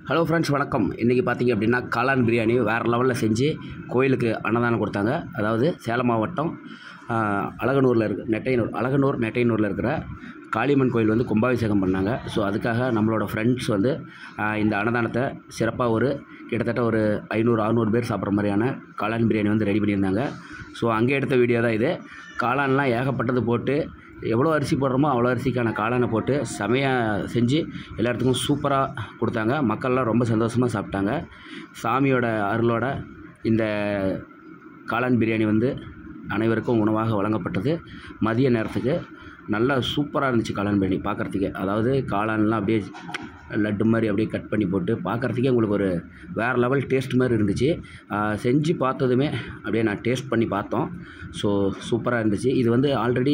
hello friends வணக்கம் இன்றைக்கி பார்த்தீங்க அப்படின்னா காளான் பிரியாணி வேறு லெவலில் செஞ்சு கோயிலுக்கு அன்னதானம் கொடுத்தாங்க அதாவது சேலம் மாவட்டம் ஆஹ், அழகனூரில் இருக்க நெட்டையனூர் அழகனூர் நெட்டையனூரில் இருக்கிற காளியம்மன் கோயில் வந்து கும்பாபிஷேகம் பண்ணாங்க ஸோ அதுக்காக நம்மளோட ஃப்ரெண்ட்ஸ் வந்து ஆஹ், இந்த அன்னதானத்தை சிறப்பாக ஒரு கிட்டத்தட்ட ஒரு ஐநூறு அறநூறு பேர் சாப்பிட்ற மாதிரியான காளான் பிரியாணி வந்து ரெடி பண்ணியிருந்தாங்க ஸோ அங்கே எடுத்த வீடியோ தான் இது காளான்லாம் ஏகப்பட்டது போட்டு எவ்வளோ அரிசி போடுறோமோ அவ்வளோ அரிசிக்கான காளானை போட்டு செமையாக செஞ்சு எல்லாத்துக்கும் சூப்பராக கொடுத்தாங்க மக்கள்லாம் ரொம்ப சந்தோஷமாக சாப்பிட்டாங்க சாமியோட அருளோட இந்த காளான் பிரியாணி வந்து அனைவருக்கும் உணவாக வழங்கப்பட்டது மதிய நேரத்துக்கு நல்லா சூப்பராக இருந்துச்சு காளான் பிரியாணி பார்க்குறதுக்கே அதாவது காளான்லாம் அப்படியே லட்டு மாதிரி அப்படியே கட் பண்ணி போட்டு பார்க்குறதுக்கே உங்களுக்கு ஒரு வேறு லெவல் டேஸ்ட் மாதிரி இருந்துச்சு ஆஹ் செஞ்சு பார்த்ததுமே அப்படியே நான் டேஸ்ட் பண்ணி பார்த்தோம் ஸோ சூப்பராக இருந்துச்சு இது வந்து ஆல்ரெடி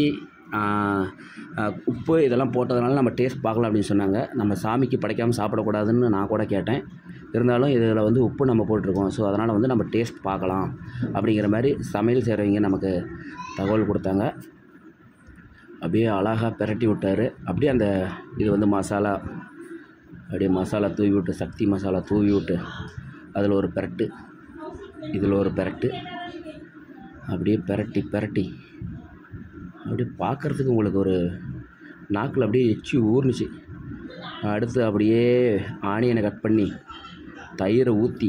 உப்பு இதெல்லாம் போட்டதுனால நம்ம டேஸ்ட் பார்க்கலாம் அப்படின்னு சொன்னாங்க நம்ம சாமிக்கு படைக்காமல் சாப்பிடக்கூடாதுன்னு நான் கூட கேட்டேன் இருந்தாலும் இதில் வந்து உப்பு நம்ம போட்டிருக்கோம் ஸோ அதனால் வந்து நம்ம டேஸ்ட் பார்க்கலாம் அப்படிங்கிற மாதிரி சமையல் செய்கிறவங்க நமக்கு தகவல் கொடுத்தாங்க அப்படியே அழகாக பிரட்டி விட்டார் அப்படியே அந்த இது வந்து மசாலா அப்படியே மசாலா தூவி விட்டு சக்தி மசாலா தூவி விட்டு அதில் ஒரு பெரட்டு இதில் ஒரு பெரட்டு அப்படியே பெரட்டி பெரட்டி அப்படியே பார்க்குறதுக்கு உங்களுக்கு ஒரு நாக்கில் அப்படியே எச்சி ஊர்னுச்சு அடுத்து அப்படியே ஆனியனை கட் பண்ணி தயிரை ஊற்றி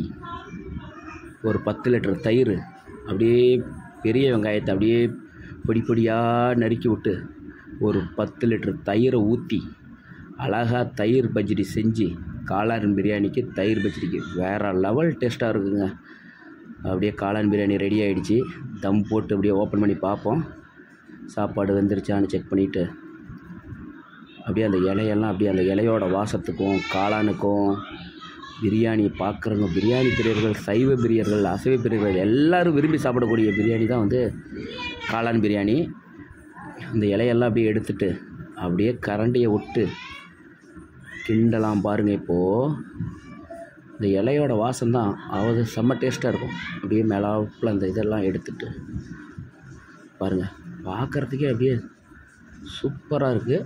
ஒரு பத்து லிட்டர் தயிர் அப்படியே பெரிய வெங்காயத்தை அப்படியே பொடி பொடியாக நறுக்கி விட்டு ஒரு பத்து லிட்டர் தயிரை ஊற்றி அழகாக தயிர் பஜ்ஜி செஞ்சு காளான் பிரியாணிக்கு தயிர் பஜ்ஜிக்கு வேறு லெவல் டேஸ்ட்டாக இருக்குங்க அப்படியே காளான் பிரியாணி ரெடி ஆகிடுச்சு தம் போட்டு அப்படியே ஓப்பன் பண்ணி பார்ப்போம் சாப்பாடு வெந்துருச்சான்னு செக் பண்ணிவிட்டு அப்படியே அந்த இலையெல்லாம் அப்படியே அந்த இலையோட வாசத்துக்கும் காளானுக்கும் பிரியாணி பார்க்குறவங்க பிரியாணி பிரியர்கள் சைவ பிரியர்கள் அசைவ பிரியர்கள் எல்லாரும் விரும்பி சாப்பிடக்கூடிய பிரியாணி தான் வந்து காளான் பிரியாணி அந்த இலையெல்லாம் அப்படியே எடுத்துட்டு அப்படியே கரண்டியை விட்டு கிண்டலாம் பாருங்கள் இப்போது இந்த இலையோட வாசம் தான் அவது செம்ம டேஸ்ட்டாக இருக்கும் அப்படியே மேலாப்பில் அந்த இதெல்லாம் எடுத்துட்டு பாருங்கள் பார்க்குறதுக்கே அப்படியே சூப்பராக இருக்குது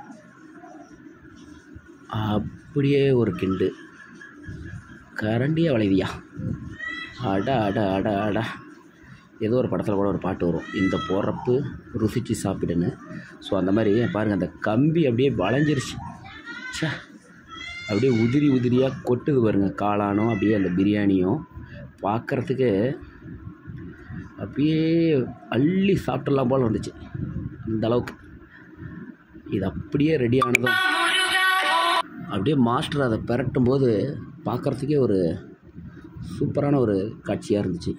அப்படியே ஒரு கிண்டு கரண்டியே வளைவியா அட அட அட அட ஏதோ ஒரு படத்தில் கூட ஒரு பாட்டு வரும் இந்த பொறப்பு ருசிச்சு சாப்பிடுன்னு ஸோ அந்த மாதிரி பாருங்கள் அந்த கம்பி அப்படியே வளைஞ்சிருச்சு ச்சே அப்படியே உதிரி உதிரியாக கொட்டுது பாருங்க காளானும் அப்படியே அந்த பிரியாணியும் பார்க்குறதுக்கு அப்படியே அள்ளி சாப்பிட்றலாம் போல் இருந்துச்சு இந்த அளவுக்கு இது அப்படியே ரெடி ஆனதும் அப்படியே மாஸ்டர் அதை பெரட்டும் போது பார்க்குறதுக்கே ஒரு சூப்பரான ஒரு காட்சியாக இருந்துச்சு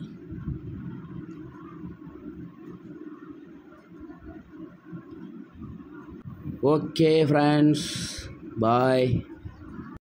ஓகே ஃப்ரெண்ட்ஸ் பாய்